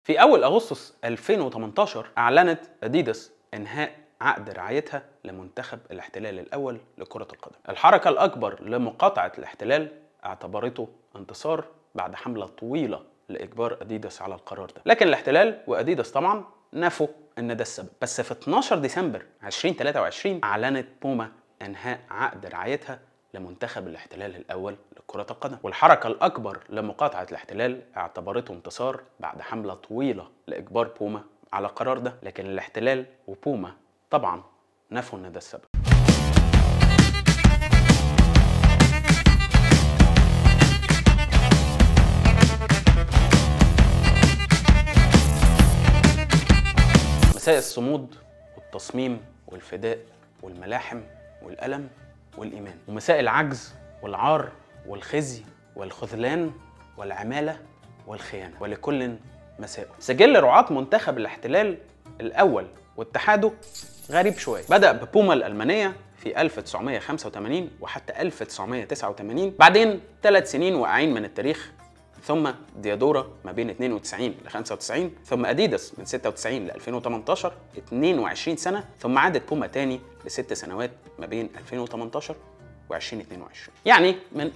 في اول اغسطس 2018 اعلنت اديداس انهاء عقد رعايتها لمنتخب الاحتلال الاول لكره القدم الحركه الاكبر لمقاطعه الاحتلال اعتبرته انتصار بعد حمله طويله لاجبار اديداس على القرار ده لكن الاحتلال واديداس طبعا نفوا ان ده السبب بس في 12 ديسمبر 2023 اعلنت بوما انهاء عقد رعايتها لمنتخب الاحتلال الاول لكره القدم والحركه الاكبر لمقاطعه الاحتلال اعتبرته انتصار بعد حمله طويله لاجبار بوما على القرار ده لكن الاحتلال وبوما طبعا نفوا ان ده السبب مساء الصمود والتصميم والفداء والملاحم والألم والإيمان ومساء العجز والعار والخزي والخذلان والعمالة والخيانة ولكل مساء سجل رعاة منتخب الاحتلال الأول واتحاده غريب شوية بدأ ببوما الألمانية في 1985 وحتى 1989 بعدين ثلاث سنين واقعين من التاريخ ثم ديادورا ما بين 92 ل 95 ثم اديداس من 96 ل 2018 22 سنه ثم عادت بوما تاني لست سنوات ما بين 2018 و 2022 يعني من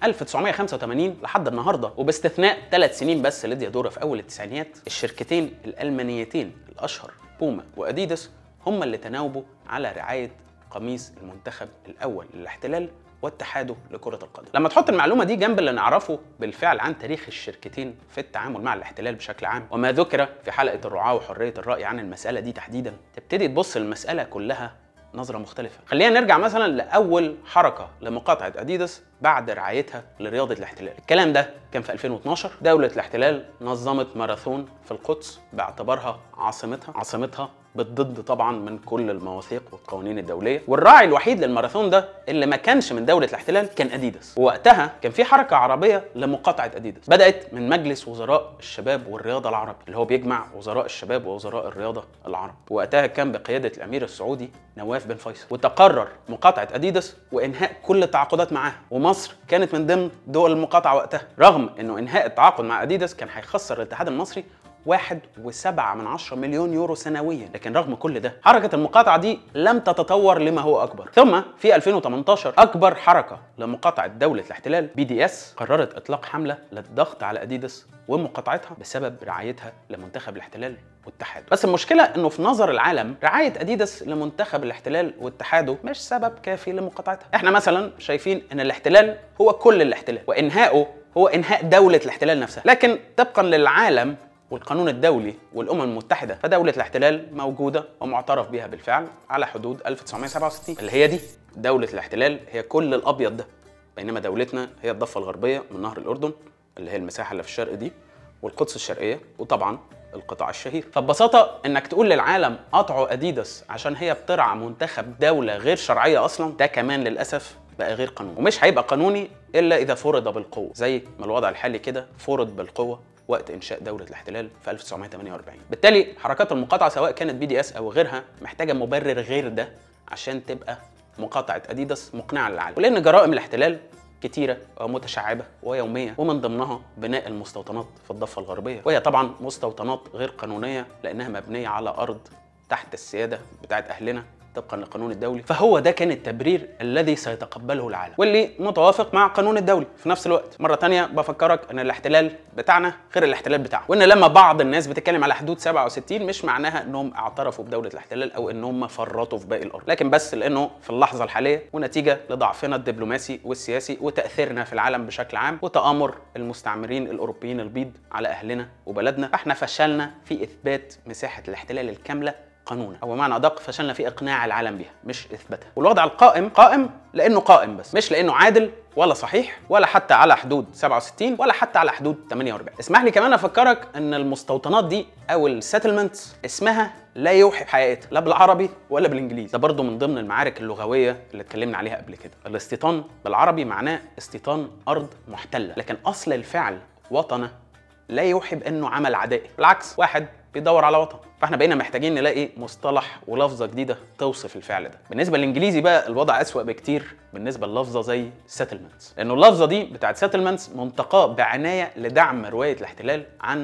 1985 لحد النهارده وباستثناء ثلاث سنين بس لديادورا في اول التسعينيات الشركتين الالمانيتين الاشهر بوما واديداس هم اللي تناوبوا على رعايه قميص المنتخب الاول للاحتلال واتحاده لكرة القدم. لما تحط المعلومة دي جنب اللي نعرفه بالفعل عن تاريخ الشركتين في التعامل مع الاحتلال بشكل عام وما ذكر في حلقة الرعاة وحرية الرأي عن المسألة دي تحديدا تبتدي تبص للمسألة كلها نظرة مختلفة. خلينا نرجع مثلا لأول حركة لمقاطعة أديداس بعد رعايتها لرياضة الاحتلال. الكلام ده كان في 2012 دولة الاحتلال نظمت ماراثون في القدس باعتبارها عاصمتها عاصمتها بالضد طبعا من كل المواثيق والقوانين الدوليه والراعي الوحيد للماراثون ده اللي ما كانش من دوله الاحتلال كان اديداس ووقتها كان في حركه عربيه لمقاطعه اديداس بدات من مجلس وزراء الشباب والرياضه العربي اللي هو بيجمع وزراء الشباب ووزراء الرياضه العرب وقتها كان بقياده الامير السعودي نواف بن فيصل وتقرر مقاطعه اديداس وانهاء كل التعاقدات معاها ومصر كانت من ضمن دول المقاطعه وقتها رغم انه انهاء التعاقد مع اديداس كان هيخسر الاتحاد المصري واحد وسبعة من عشرة مليون يورو سنويا لكن رغم كل ده حركة المقاطعة دي لم تتطور لما هو أكبر ثم في 2018 أكبر حركة لمقاطعة دولة الاحتلال بي دي اس قررت إطلاق حملة للضغط على أديداس ومقاطعتها بسبب رعايتها لمنتخب الاحتلال واتحاده بس المشكلة انه في نظر العالم رعاية اديداس لمنتخب الاحتلال واتحاده مش سبب كافي لمقاطعتها احنا مثلا شايفين ان الاحتلال هو كل الاحتلال وانهائه هو انهاء دولة الاحتلال نفسها لكن طبقا للعالم والقانون الدولي والامم المتحده فدوله الاحتلال موجوده ومعترف بها بالفعل على حدود 1967 اللي هي دي دوله الاحتلال هي كل الابيض ده بينما دولتنا هي الضفه الغربيه من نهر الاردن اللي هي المساحه اللي في الشرق دي والقدس الشرقيه وطبعا القطاع الشهير فببساطه انك تقول للعالم قطعوا اديداس عشان هي بترعى منتخب دوله غير شرعيه اصلا ده كمان للاسف بقى غير قانوني ومش هيبقى قانوني الا اذا فرض بالقوه زي ما الوضع الحالي كده فرض بالقوه وقت انشاء دوله الاحتلال في 1948 بالتالي حركات المقاطعه سواء كانت بي دي اس او غيرها محتاجه مبرر غير ده عشان تبقى مقاطعه اديداس مقنعه للعالم ولان جرائم الاحتلال كتيرة ومتشعبة ويومية ومن ضمنها بناء المستوطنات في الضفة الغربية وهي طبعا مستوطنات غير قانونية لأنها مبنية على أرض تحت السيادة بتاعت أهلنا طبقا للقانون الدولي فهو ده كان التبرير الذي سيتقبله العالم واللي متوافق مع القانون الدولي في نفس الوقت مره تانية بفكرك ان الاحتلال بتاعنا غير الاحتلال بتاعه وان لما بعض الناس بتتكلم على حدود 67 مش معناها انهم اعترفوا بدوله الاحتلال او انهم فرطوا في باقي الارض لكن بس لانه في اللحظه الحاليه ونتيجه لضعفنا الدبلوماسي والسياسي وتاثيرنا في العالم بشكل عام وتامر المستعمرين الاوروبيين البيض على اهلنا وبلدنا فاحنا فشلنا في اثبات مساحه الاحتلال الكامله قانونا او بمعنى ادق فشلنا في اقناع العالم بها مش اثباتها والوضع القائم قائم لانه قائم بس مش لانه عادل ولا صحيح ولا حتى على حدود 67 ولا حتى على حدود 48 اسمح لي كمان افكرك ان المستوطنات دي او السيتلمنتس اسمها لا يوحي بحقيقتها لا بالعربي ولا بالانجليزي ده برضه من ضمن المعارك اللغويه اللي اتكلمنا عليها قبل كده الاستيطان بالعربي معناه استيطان ارض محتله لكن اصل الفعل وطنه لا يوحي بانه عمل عدائي بالعكس واحد بيدور على وطن فاحنا بقينا محتاجين نلاقي مصطلح ولفظه جديده توصف الفعل ده بالنسبه للانجليزي بقى الوضع اسوا بكتير بالنسبه للفظه زي settlements لانه اللفظه دي بتاعت settlements منتقاه بعنايه لدعم روايه الاحتلال عن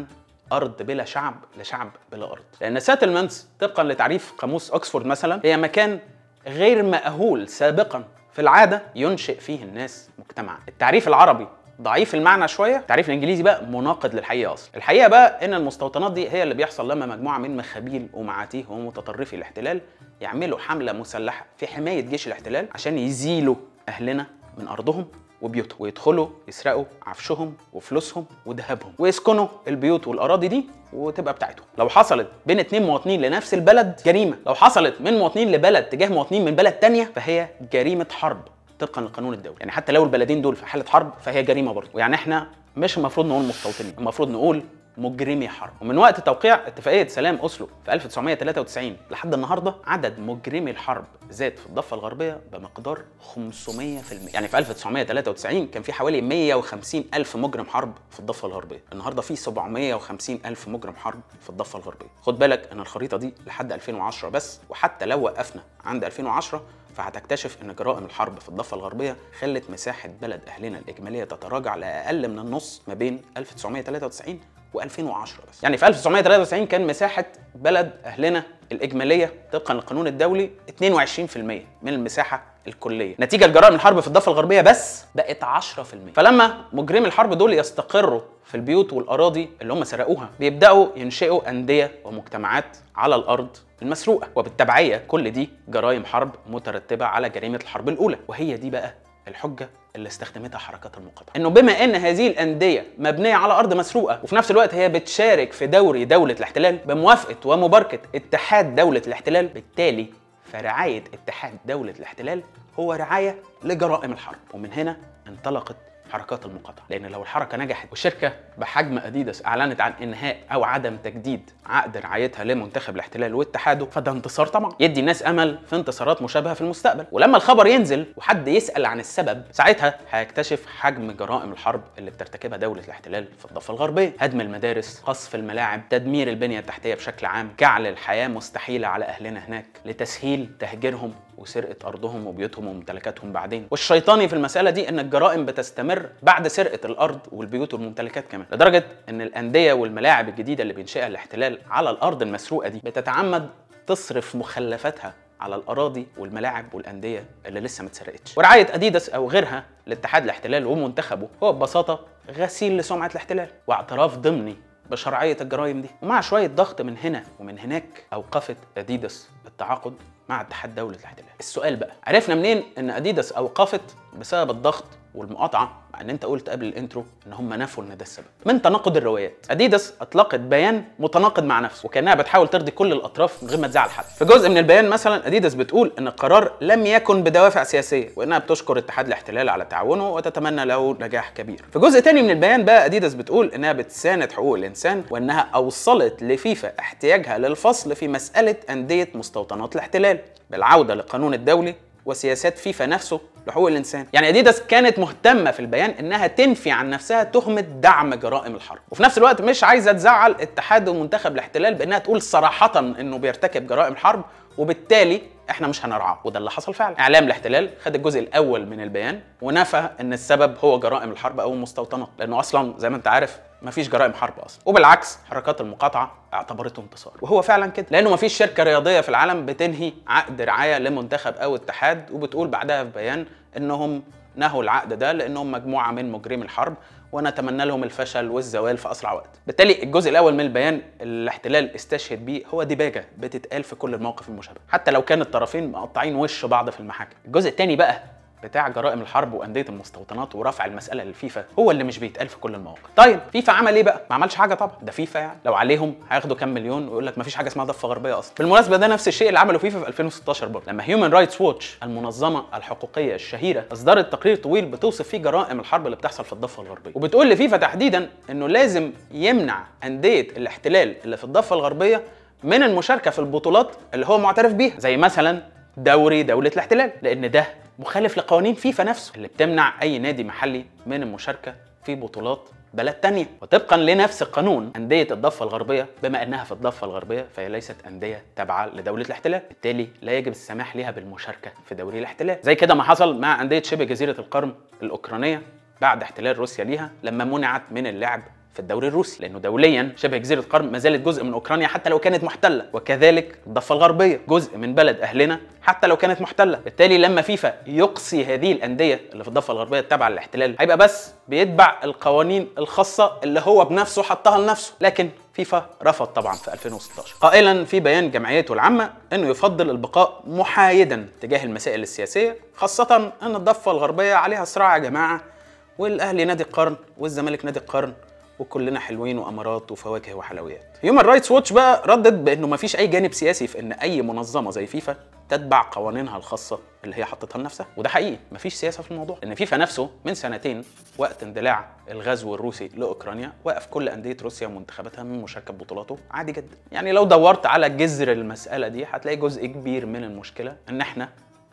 ارض بلا شعب لشعب بلا ارض لان سيتلمنتس طبقا لتعريف قاموس اوكسفورد مثلا هي مكان غير مأهول سابقا في العاده ينشئ فيه الناس مجتمعا التعريف العربي ضعيف المعنى شويه التعريف الانجليزي بقى مناقض للحقيقه اصلا الحقيقه بقى ان المستوطنات دي هي اللي بيحصل لما مجموعه من مخابيل ومعاتيه ومتطرفي الاحتلال يعملوا حمله مسلحه في حمايه جيش الاحتلال عشان يزيلوا اهلنا من ارضهم وبيوتهم ويدخلوا يسرقوا عفشهم وفلوسهم وذهبهم ويسكنوا البيوت والاراضي دي وتبقى بتاعتهم لو حصلت بين اتنين مواطنين لنفس البلد جريمه لو حصلت من مواطنين لبلد تجاه مواطنين من بلد تانية فهي جريمه حرب طبقا للقانون الدولي يعني حتى لو البلدين دول في حاله حرب فهي جريمه برضه ويعني احنا مش المفروض نقول مستوطنين المفروض نقول مجرمي حرب ومن وقت توقيع اتفاقيه سلام اوسلو في 1993 لحد النهارده عدد مجرمي الحرب زاد في الضفه الغربيه بمقدار 500% يعني في 1993 كان في حوالي 150 الف مجرم حرب في الضفه الغربيه النهارده في 750 الف مجرم حرب في الضفه الغربيه خد بالك ان الخريطه دي لحد 2010 بس وحتى لو وقفنا عند 2010 فهتكتشف ان جرائم الحرب في الضفه الغربيه خلت مساحه بلد اهلنا الاجماليه تتراجع لاقل من النص ما بين 1993 و2010 بس يعني في 1993 كان مساحه بلد اهلنا الاجماليه طبقا للقانون الدولي 22% من المساحه الكليه نتيجه لجرائم الحرب في الضفه الغربيه بس بقت 10% فلما مجرمي الحرب دول يستقروا في البيوت والاراضي اللي هم سرقوها بيبداوا ينشئوا انديه ومجتمعات على الارض المسروقه وبالتبعيه كل دي جرائم حرب مترتبه على جريمه الحرب الاولى وهي دي بقى الحجه اللي استخدمتها حركات المقاطعه انه بما ان هذه الانديه مبنيه على ارض مسروقه وفي نفس الوقت هي بتشارك في دوري دوله الاحتلال بموافقه ومباركه اتحاد دوله الاحتلال بالتالي فرعايه اتحاد دوله الاحتلال هو رعايه لجرائم الحرب ومن هنا انطلقت حركات المقاطعه لان لو الحركه نجحت وشركه بحجم اديداس اعلنت عن انهاء او عدم تجديد عقد رعايتها لمنتخب الاحتلال واتحاده فده انتصار طبعا يدي الناس امل في انتصارات مشابهه في المستقبل ولما الخبر ينزل وحد يسال عن السبب ساعتها هيكتشف حجم جرائم الحرب اللي بترتكبها دوله الاحتلال في الضفه الغربيه هدم المدارس قصف الملاعب تدمير البنيه التحتيه بشكل عام جعل الحياه مستحيله على اهلنا هناك لتسهيل تهجيرهم وسرقه ارضهم وبيوتهم وممتلكاتهم بعدين والشيطاني في المساله دي ان الجرائم بتستمر بعد سرقه الارض والبيوت والممتلكات كمان لدرجه ان الانديه والملاعب الجديده اللي بينشئها الاحتلال على الارض المسروقه دي بتتعمد تصرف مخلفاتها على الاراضي والملاعب والانديه اللي لسه ما اتسرقتش ورعايه اديداس او غيرها لاتحاد الاحتلال ومنتخبه هو ببساطه غسيل لسمعه الاحتلال واعتراف ضمني بشرعيه الجرائم دي ومع شويه ضغط من هنا ومن هناك اوقفت اديداس التعاقد مع اتحاد دوله الاحتلال السؤال بقى عرفنا منين ان اديداس اوقفت بسبب الضغط والمقاطعه مع ان انت قلت قبل الانترو ان هم نفوا ان ده السبب من تناقض الروايات اديداس اطلقت بيان متناقض مع نفسه وكانها بتحاول ترضي كل الاطراف من غير ما تزعل حد في جزء من البيان مثلا اديداس بتقول ان القرار لم يكن بدوافع سياسيه وانها بتشكر اتحاد الاحتلال على تعاونه وتتمنى له نجاح كبير في جزء تاني من البيان بقى اديداس بتقول انها بتساند حقوق الانسان وانها اوصلت لفيفا احتياجها للفصل في مساله انديه مستوطنات الاحتلال بالعوده للقانون الدولي وسياسات فيفا نفسه لحقوق الانسان يعني اديداس كانت مهتمه في البيان انها تنفي عن نفسها تهمه دعم جرائم الحرب وفي نفس الوقت مش عايزه تزعل اتحاد ومنتخب الاحتلال بانها تقول صراحه انه بيرتكب جرائم حرب وبالتالي احنا مش هنرعاه وده اللي حصل فعلا اعلام الاحتلال خد الجزء الاول من البيان ونفى ان السبب هو جرائم الحرب او المستوطنات لانه اصلا زي ما انت عارف مفيش جرائم حرب اصلا وبالعكس حركات المقاطعه اعتبرته انتصار وهو فعلا كده لانه مفيش شركه رياضيه في العالم بتنهي عقد رعايه لمنتخب او اتحاد وبتقول بعدها في بيان انهم نهوا العقد ده لانهم مجموعه من مجرمي الحرب ونتمنى لهم الفشل والزوال في اسرع وقت. بالتالي الجزء الاول من البيان اللي الاحتلال استشهد بيه هو ديباجه بتتقال في كل المواقف المشابهه، حتى لو كان الطرفين مقطعين وش بعض في المحاكم. الجزء الثاني بقى بتاع جرائم الحرب وانديه المستوطنات ورفع المساله للفيفا هو اللي مش بيتقال في كل المواقف. طيب فيفا عمل ايه بقى؟ ما عملش حاجه طبعا، ده فيفا يعني لو عليهم هياخدوا كام مليون ويقول لك ما فيش حاجه اسمها ضفه غربيه اصلا. بالمناسبه ده نفس الشيء اللي عمله فيفا في 2016 برضه، لما هيومن رايتس ووتش المنظمه الحقوقيه الشهيره اصدرت تقرير طويل بتوصف فيه جرائم الحرب اللي بتحصل في الضفه الغربيه، وبتقول لفيفا تحديدا انه لازم يمنع انديه الاحتلال اللي في الضفه الغربيه من المشاركه في البطولات اللي هو معترف بيها، زي مثلا دوري دوله الاحتلال، لان ده مخالف لقوانين فيفا نفسه اللي بتمنع اي نادي محلي من المشاركه في بطولات بلد تانية وطبقا لنفس القانون أندية الضفة الغربية بما أنها في الضفة الغربية فهي ليست أندية تابعة لدولة الاحتلال بالتالي لا يجب السماح لها بالمشاركة في دوري الاحتلال زي كده ما حصل مع أندية شبه جزيرة القرم الأوكرانية بعد احتلال روسيا ليها لما منعت من اللعب في الدوري الروسي لانه دوليا شبه جزيره قرم ما زالت جزء من اوكرانيا حتى لو كانت محتله وكذلك الضفه الغربيه جزء من بلد اهلنا حتى لو كانت محتله بالتالي لما فيفا يقصي هذه الانديه اللي في الضفه الغربيه التابعه للاحتلال هيبقى بس بيتبع القوانين الخاصه اللي هو بنفسه حطها لنفسه لكن فيفا رفض طبعا في 2016 قائلا في بيان جمعيته العامه انه يفضل البقاء محايدا تجاه المسائل السياسيه خاصه ان الضفه الغربيه عليها صراع يا جماعه والاهلي نادي القرن والزمالك نادي القرن وكلنا حلوين وامارات وفواكه وحلويات. هيومن رايتس ووتش بقى ردد بانه ما فيش اي جانب سياسي في ان اي منظمه زي فيفا تتبع قوانينها الخاصه اللي هي حطتها لنفسها وده حقيقي مفيش سياسه في الموضوع لان فيفا نفسه من سنتين وقت اندلاع الغزو الروسي لاوكرانيا وقف كل انديه روسيا ومنتخباتها من مشاركه بطولاته عادي جدا يعني لو دورت على جذر المساله دي هتلاقي جزء كبير من المشكله ان احنا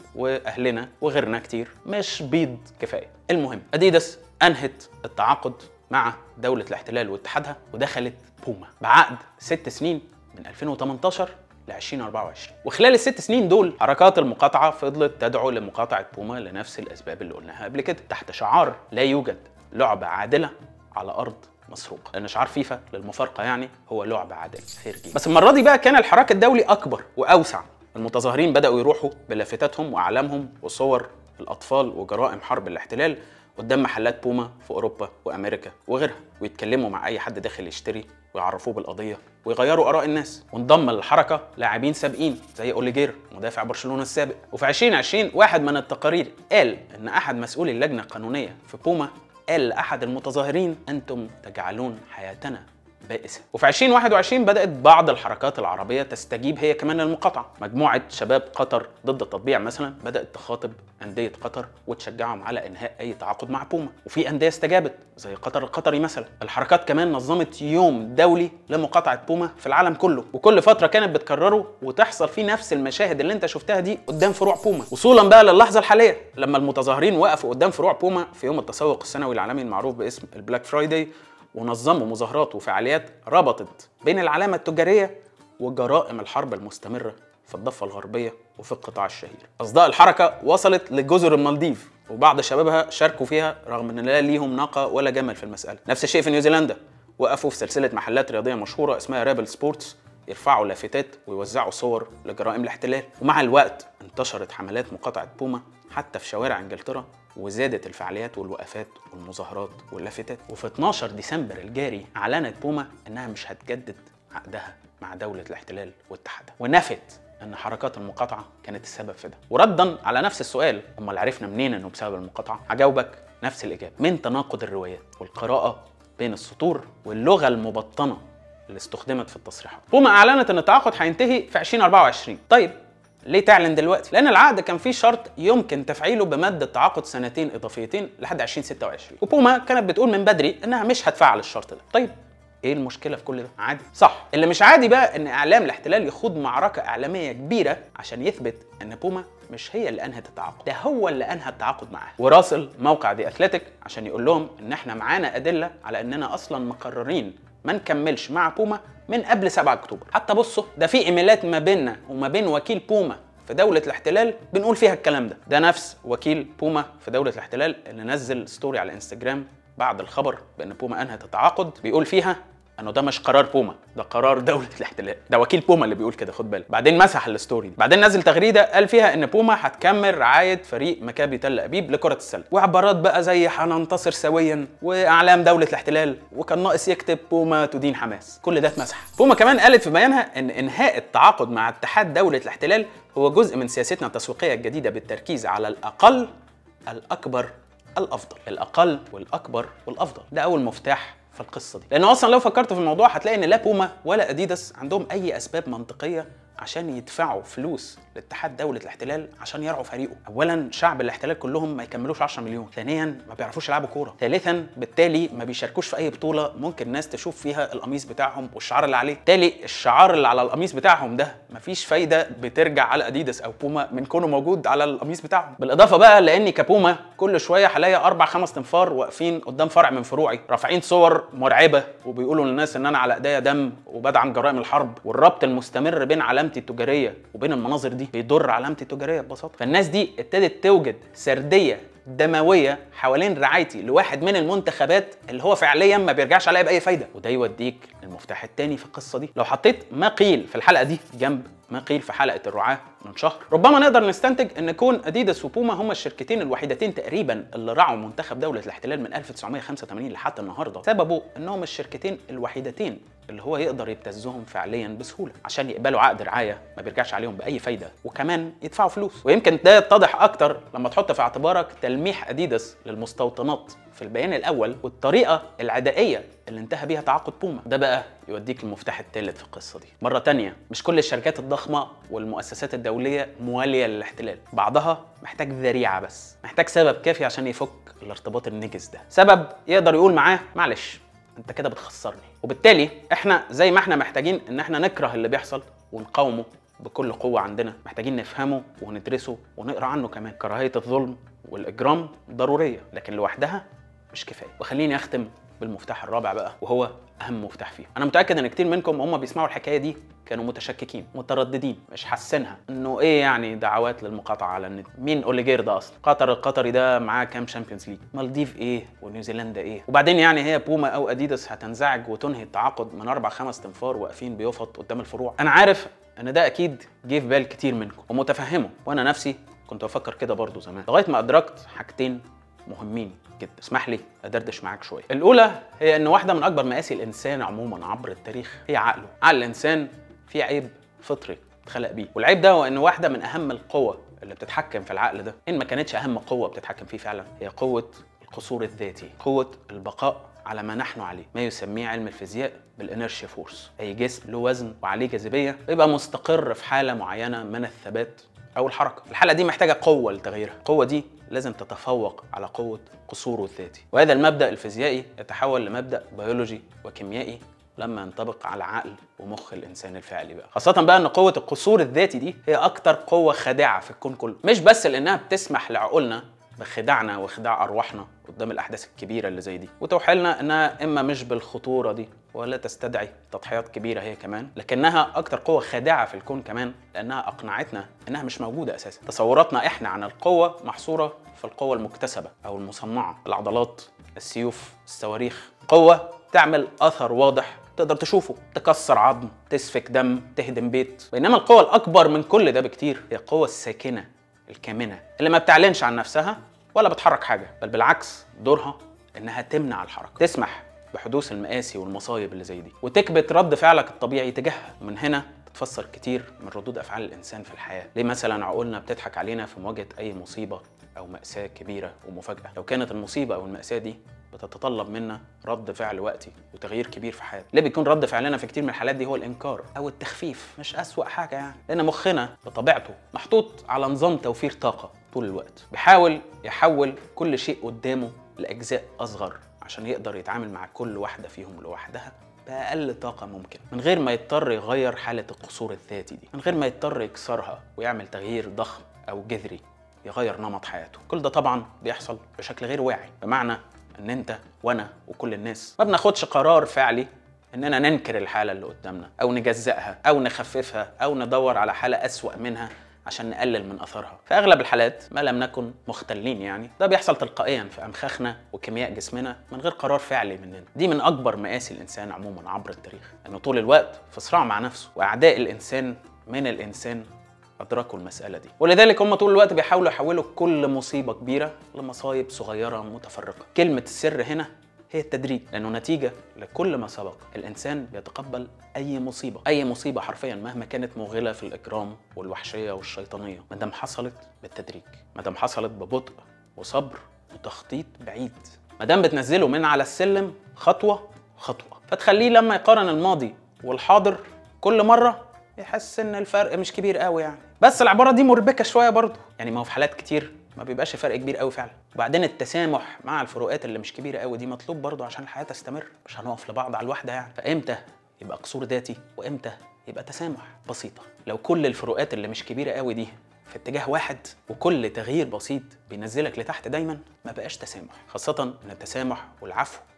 واهلنا وغيرنا كتير مش بيض كفايه المهم اديداس انهت التعاقد مع دولة الاحتلال واتحادها ودخلت بوما بعقد ست سنين من 2018 ل 2024 وخلال الست سنين دول حركات المقاطعة فضلت تدعو لمقاطعة بوما لنفس الأسباب اللي قلناها قبل كده تحت شعار لا يوجد لعبة عادلة على أرض مسروقة لأن شعار فيفا للمفارقة يعني هو لعبة عادلة خير جيد بس المرة دي بقى كان الحراك الدولي أكبر وأوسع المتظاهرين بدأوا يروحوا بلافتاتهم وأعلامهم وصور الأطفال وجرائم حرب الاحتلال قدام محلات بوما في اوروبا وامريكا وغيرها ويتكلموا مع اي حد داخل يشتري ويعرفوه بالقضيه ويغيروا اراء الناس وانضم للحركه لاعبين سابقين زي اوليجير مدافع برشلونه السابق وفي 2020 واحد من التقارير قال ان احد مسؤولي اللجنه القانونيه في بوما قال لاحد المتظاهرين انتم تجعلون حياتنا بائسة وفي 2021 بدأت بعض الحركات العربية تستجيب هي كمان للمقاطعة مجموعة شباب قطر ضد التطبيع مثلا بدأت تخاطب أندية قطر وتشجعهم على إنهاء أي تعاقد مع بوما وفي أندية استجابت زي قطر القطري مثلا الحركات كمان نظمت يوم دولي لمقاطعة بوما في العالم كله وكل فترة كانت بتكرره وتحصل فيه نفس المشاهد اللي انت شفتها دي قدام فروع بوما وصولا بقى للحظة الحالية لما المتظاهرين وقفوا قدام فروع بوما في يوم التسوق السنوي العالمي المعروف باسم البلاك فرايداي ونظموا مظاهرات وفعاليات ربطت بين العلامة التجارية وجرائم الحرب المستمرة في الضفة الغربية وفي القطاع الشهير أصداء الحركة وصلت لجزر المالديف وبعض شبابها شاركوا فيها رغم ان لا ليهم ناقة ولا جمل في المسألة نفس الشيء في نيوزيلندا وقفوا في سلسلة محلات رياضية مشهورة اسمها رابل سبورتس يرفعوا لافتات ويوزعوا صور لجرائم الاحتلال ومع الوقت انتشرت حملات مقاطعة بوما حتى في شوارع انجلترا وزادت الفعاليات والوقفات والمظاهرات واللافتات وفي 12 ديسمبر الجاري اعلنت بوما انها مش هتجدد عقدها مع دولة الاحتلال واتحادها ونفت ان حركات المقاطعه كانت السبب في ده وردا على نفس السؤال امال عرفنا منين انه بسبب المقاطعه هجاوبك نفس الاجابه من تناقض الروايات والقراءه بين السطور واللغه المبطنه اللي استخدمت في التصريحات بوما اعلنت ان التعاقد هينتهي في 2024 طيب ليه تعلن دلوقتي؟ لأن العقد كان فيه شرط يمكن تفعيله بمادة تعاقد سنتين إضافيتين لحد 2026 وبوما كانت بتقول من بدري إنها مش هتفعل الشرط ده طيب ايه المشكله في كل ده عادي صح اللي مش عادي بقى ان اعلام الاحتلال يخوض معركه اعلاميه كبيره عشان يثبت ان بوما مش هي اللي انهت التعاقد ده هو اللي انهى التعاقد معاها وراسل موقع دي اثليتيك عشان يقول لهم ان احنا معانا ادله على اننا اصلا مقررين ما نكملش مع بوما من قبل 7 اكتوبر حتى بصوا ده في ايميلات ما بيننا وما بين وكيل بوما في دولة الاحتلال بنقول فيها الكلام ده ده نفس وكيل بوما في دولة الاحتلال اللي نزل ستوري على الانستجرام بعد الخبر بان بوما انهت التعاقد بيقول فيها انه ده مش قرار بوما ده قرار دوله الاحتلال ده وكيل بوما اللي بيقول كده خد بالك بعدين مسح الستوري دي بعدين نزل تغريده قال فيها ان بوما هتكمل رعايه فريق مكابي تل ابيب لكره السله وعبارات بقى زي هننتصر سويا واعلام دوله الاحتلال وكان ناقص يكتب بوما تدين حماس كل ده اتمسح بوما كمان قالت في بيانها ان انهاء التعاقد مع اتحاد دوله الاحتلال هو جزء من سياستنا التسويقيه الجديده بالتركيز على الاقل الاكبر الافضل الاقل والاكبر والافضل ده اول مفتاح في القصه دي لان اصلا لو فكرت في الموضوع هتلاقي ان لا بوما ولا اديداس عندهم اي اسباب منطقيه عشان يدفعوا فلوس لاتحاد دوله الاحتلال عشان يرعوا فريقه اولا شعب الاحتلال كلهم ما يكملوش 10 مليون ثانيا ما بيعرفوش يلعبوا كوره ثالثا بالتالي ما بيشاركوش في اي بطوله ممكن الناس تشوف فيها القميص بتاعهم والشعار اللي عليه بالتالي الشعار اللي على القميص بتاعهم ده مفيش فايده بترجع على اديداس او بوما من كونه موجود على القميص بتاعهم بالاضافه بقى لاني كبوما كل شويه هلاقي اربع خمس تنفار واقفين قدام فرع من فروعي رافعين صور مرعبه وبيقولوا للناس ان انا على ايديا دم وبدعم جرائم الحرب والربط المستمر بين علامتي التجاريه وبين المناظر دي بيضر علامتي التجاريه ببساطه فالناس دي ابتدت توجد سرديه دمويه حوالين رعايتي لواحد من المنتخبات اللي هو فعليا ما بيرجعش عليا باي فايده وده يوديك للمفتاح الثاني في القصه دي لو حطيت ما قيل في الحلقه دي جنب ما قيل في حلقه الرعاه من شهر ربما نقدر نستنتج ان كون اديداس وبوما هما الشركتين الوحيدتين تقريبا اللي رعوا منتخب دوله الاحتلال من 1985 لحد النهارده سببه انهم الشركتين الوحيدتين اللي هو يقدر يبتزهم فعليا بسهوله عشان يقبلوا عقد رعايه ما بيرجعش عليهم باي فايده وكمان يدفعوا فلوس ويمكن ده يتضح اكتر لما تحط في اعتبارك تلميح اديداس للمستوطنات في البيان الاول والطريقه العدائيه اللي انتهى بيها تعاقد بوما ده بقى يوديك المفتاح الثالث في القصه دي مره تانية مش كل الشركات الضخمه والمؤسسات الدوليه مواليه للاحتلال بعضها محتاج ذريعه بس محتاج سبب كافي عشان يفك الارتباط النجس ده سبب يقدر يقول معاه معلش انت كده بتخسرني وبالتالي احنا زي ما احنا محتاجين ان احنا نكره اللي بيحصل ونقاومه بكل قوة عندنا محتاجين نفهمه وندرسه ونقرا عنه كمان كراهية الظلم والإجرام ضرورية لكن لوحدها مش كفاية وخليني أختم بالمفتاح الرابع بقى وهو أهم مفتاح فيه أنا متأكد إن كتير منكم هم بيسمعوا الحكاية دي كانوا متشككين مترددين مش حاسينها انه ايه يعني دعوات للمقاطعه على النت مين اوليجير ده اصلا قطر القطري ده معاه كام شامبيونز ليج مالديف ايه ونيوزيلندا ايه وبعدين يعني هي بوما او اديداس هتنزعج وتنهي التعاقد من اربع خمس تنفار واقفين بيفط قدام الفروع انا عارف ان ده اكيد جه في بال كتير منكم ومتفهمه وانا نفسي كنت بفكر كده برضو زمان لغايه ما ادركت حاجتين مهمين جدا اسمح لي ادردش معاك شويه الاولى هي ان واحده من اكبر مقاسي الانسان عموما عبر التاريخ هي عقله عقل الانسان فيه عيب فطري اتخلق بيه والعيب ده هو ان واحده من اهم القوى اللي بتتحكم في العقل ده ان ما كانتش اهم قوه بتتحكم فيه فعلا هي قوه القصور الذاتي قوه البقاء على ما نحن عليه ما يسميه علم الفيزياء بالانرشيا فورس اي جسم له وزن وعليه جاذبيه يبقى مستقر في حاله معينه من الثبات او الحركه الحاله دي محتاجه قوه لتغييرها القوه دي لازم تتفوق على قوه قصوره الذاتي وهذا المبدا الفيزيائي يتحول لمبدا بيولوجي وكيميائي لما ينطبق على عقل ومخ الانسان الفعلي بقى خاصه بقى ان قوه القصور الذاتي دي هي اكتر قوه خادعه في الكون كله مش بس لانها بتسمح لعقولنا بخداعنا وخداع ارواحنا قدام الاحداث الكبيره اللي زي دي وتوحي لنا انها اما مش بالخطوره دي ولا تستدعي تضحيات كبيره هي كمان لكنها اكتر قوه خادعه في الكون كمان لانها اقنعتنا انها مش موجوده اساسا تصوراتنا احنا عن القوه محصوره في القوه المكتسبه او المصنعه العضلات السيوف الصواريخ قوه تعمل اثر واضح تقدر تشوفه تكسر عظم تسفك دم تهدم بيت بينما القوة الأكبر من كل ده بكتير هي القوة الساكنة الكامنة اللي ما بتعلنش عن نفسها ولا بتحرك حاجة بل بالعكس دورها إنها تمنع الحركة تسمح بحدوث المآسي والمصايب اللي زي دي وتكبت رد فعلك الطبيعي تجاهها ومن هنا تفسر كتير من ردود أفعال الإنسان في الحياة ليه مثلا عقولنا بتضحك علينا في مواجهة أي مصيبة أو مأساة كبيرة ومفاجأة لو كانت المصيبة أو المأساة دي بتتطلب منا رد فعل وقتي وتغيير كبير في حياتنا ليه بيكون رد فعلنا في كتير من الحالات دي هو الانكار او التخفيف مش اسوأ حاجه يعني لان مخنا بطبيعته محطوط على نظام توفير طاقه طول الوقت بيحاول يحول كل شيء قدامه لاجزاء اصغر عشان يقدر يتعامل مع كل واحده فيهم لوحدها بأقل طاقة ممكن من غير ما يضطر يغير حالة القصور الذاتي دي من غير ما يضطر يكسرها ويعمل تغيير ضخم أو جذري يغير نمط حياته كل ده طبعا بيحصل بشكل غير واعي بمعنى ان انت وانا وكل الناس ما بناخدش قرار فعلي اننا ننكر الحاله اللي قدامنا او نجزئها او نخففها او ندور على حاله اسوا منها عشان نقلل من اثرها في اغلب الحالات ما لم نكن مختلين يعني ده بيحصل تلقائيا في امخاخنا وكيمياء جسمنا من غير قرار فعلي مننا دي من اكبر مآسي الانسان عموما عبر التاريخ انه طول الوقت في صراع مع نفسه واعداء الانسان من الانسان أدركوا المسألة دي ولذلك هم طول الوقت بيحاولوا يحولوا كل مصيبة كبيرة لمصايب صغيرة متفرقة كلمة السر هنا هي التدريج لأنه نتيجة لكل ما سبق الإنسان بيتقبل أي مصيبة أي مصيبة حرفيا مهما كانت مغلة في الإجرام والوحشية والشيطانية ما دام حصلت بالتدريج ما دام حصلت ببطء وصبر وتخطيط بعيد ما دام بتنزله من على السلم خطوة خطوة فتخليه لما يقارن الماضي والحاضر كل مرة يحس ان الفرق مش كبير قوي يعني بس العباره دي مربكه شويه برضه يعني ما هو في حالات كتير ما بيبقاش فرق كبير قوي فعلا وبعدين التسامح مع الفروقات اللي مش كبيره قوي دي مطلوب برضه عشان الحياه تستمر مش هنقف لبعض على الواحده يعني فامتى يبقى قصور ذاتي وامتى يبقى تسامح بسيطه لو كل الفروقات اللي مش كبيره قوي دي في اتجاه واحد وكل تغيير بسيط بينزلك لتحت دايما ما بقاش تسامح خاصه ان التسامح والعفو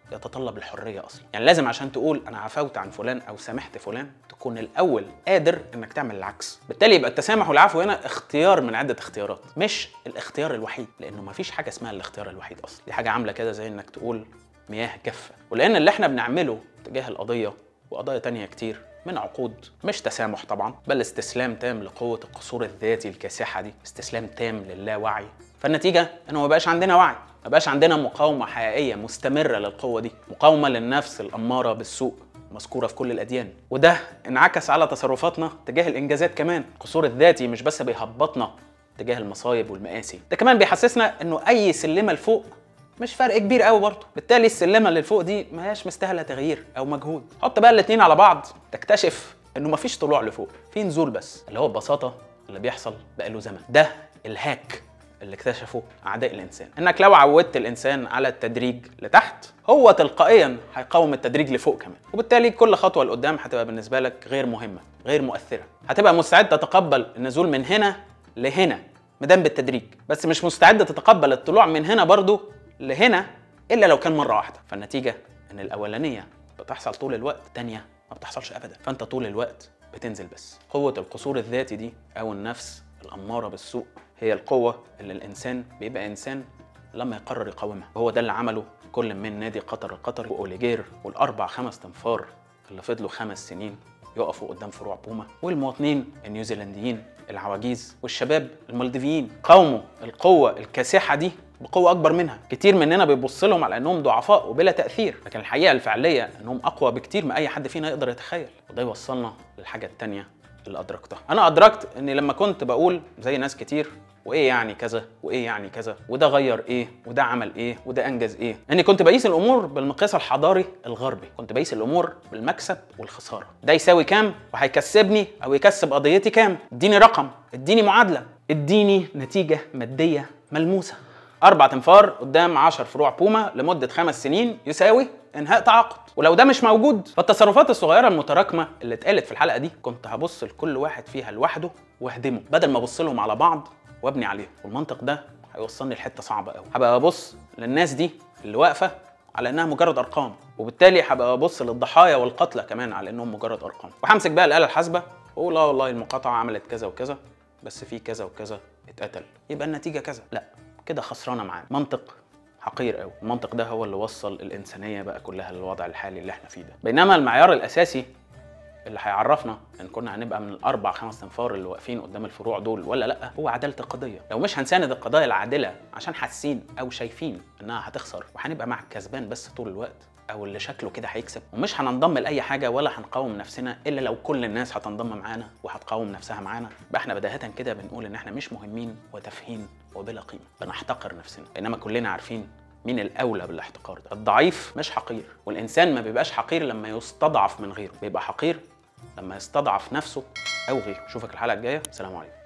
يتطلب الحريه اصلا يعني لازم عشان تقول انا عفوت عن فلان او سامحت فلان تكون الاول قادر انك تعمل العكس بالتالي يبقى التسامح والعفو هنا اختيار من عده اختيارات مش الاختيار الوحيد لانه ما فيش حاجه اسمها الاختيار الوحيد اصلا دي حاجه عامله كده زي انك تقول مياه جافه ولان اللي احنا بنعمله تجاه القضيه وقضايا تانية كتير من عقود مش تسامح طبعا بل استسلام تام لقوة القصور الذاتي الكاسحة دي استسلام تام للاوعي فالنتيجة انه ما بقاش عندنا وعي ما بقاش عندنا مقاومة حقيقية مستمرة للقوة دي مقاومة للنفس الأمارة بالسوء مذكورة في كل الأديان وده انعكس على تصرفاتنا تجاه الإنجازات كمان القصور الذاتي مش بس بيهبطنا تجاه المصايب والمآسي ده كمان بيحسسنا انه اي سلمه لفوق مش فرق كبير قوي برضه بالتالي السلمه اللي لفوق دي ما هياش مستاهله تغيير او مجهود حط بقى الاتنين على بعض تكتشف انه مفيش طلوع لفوق في نزول بس اللي هو ببساطه اللي بيحصل بقاله زمن ده الهاك اللي اكتشفه اعداء الانسان انك لو عودت الانسان على التدريج لتحت هو تلقائيا هيقاوم التدريج لفوق كمان وبالتالي كل خطوه لقدام هتبقى بالنسبه لك غير مهمه غير مؤثره هتبقى مستعد تتقبل النزول من هنا لهنا مدام بالتدريج بس مش مستعد تتقبل الطلوع من هنا برضو لهنا الا لو كان مره واحده فالنتيجه ان الاولانيه بتحصل طول الوقت الثانيه ما بتحصلش ابدا فانت طول الوقت بتنزل بس قوه القصور الذاتي دي او النفس الاماره بالسوء هي القوه اللي الانسان بيبقى انسان لما يقرر يقاومها هو ده اللي عمله كل من نادي قطر القطري واوليجير والاربع خمس تنفار اللي فضلوا خمس سنين يقفوا قدام فروع بوما والمواطنين النيوزيلنديين العواجيز والشباب المالديفيين قاوموا القوة الكاسحة دي بقوة أكبر منها كتير مننا بيبص لهم على أنهم ضعفاء وبلا تأثير لكن الحقيقة الفعلية أنهم أقوى بكتير ما أي حد فينا يقدر يتخيل وده يوصلنا للحاجة التانية اللي أدركتها أنا أدركت أني لما كنت بقول زي ناس كتير وايه يعني كذا وايه يعني كذا وده غير ايه وده عمل ايه وده انجز ايه اني كنت بقيس الامور بالمقياس الحضاري الغربي كنت بقيس الامور بالمكسب والخساره ده يساوي كام وهيكسبني او يكسب قضيتي كام اديني رقم اديني معادله اديني نتيجه ماديه ملموسه اربع تنفار قدام 10 فروع بوما لمده خمس سنين يساوي انهاء تعاقد ولو ده مش موجود فالتصرفات الصغيره المتراكمه اللي اتقالت في الحلقه دي كنت هبص لكل واحد فيها لوحده واهدمه بدل ما ابص لهم على بعض وابني عليهم والمنطق ده هيوصلني لحته صعبه قوي هبقى ابص للناس دي اللي واقفه على انها مجرد ارقام وبالتالي هبقى ابص للضحايا والقتلى كمان على انهم مجرد ارقام وهمسك بقى الاله الحاسبه واقول اه والله المقاطعه عملت كذا وكذا بس في كذا وكذا اتقتل يبقى النتيجه كذا لا كده خسرانه معانا منطق حقير قوي المنطق ده هو اللي وصل الانسانيه بقى كلها للوضع الحالي اللي احنا فيه ده بينما المعيار الاساسي اللي هيعرفنا ان كنا هنبقى من الاربع خمس تنفار اللي واقفين قدام الفروع دول ولا لا هو عداله القضيه لو مش هنساند القضايا العادله عشان حاسين او شايفين انها هتخسر وهنبقى مع الكسبان بس طول الوقت او اللي شكله كده هيكسب ومش هننضم لاي حاجه ولا هنقاوم نفسنا الا لو كل الناس هتنضم معانا وهتقاوم نفسها معانا يبقى احنا بداهه كده بنقول ان احنا مش مهمين وتافهين وبلا قيمه بنحتقر نفسنا بينما كلنا عارفين مين الاولى بالاحتقار ده الضعيف مش حقير والانسان ما بيبقاش حقير لما يستضعف من غيره بيبقى حقير لما يستضعف نفسه او غيره اشوفك الحلقه الجايه سلام عليكم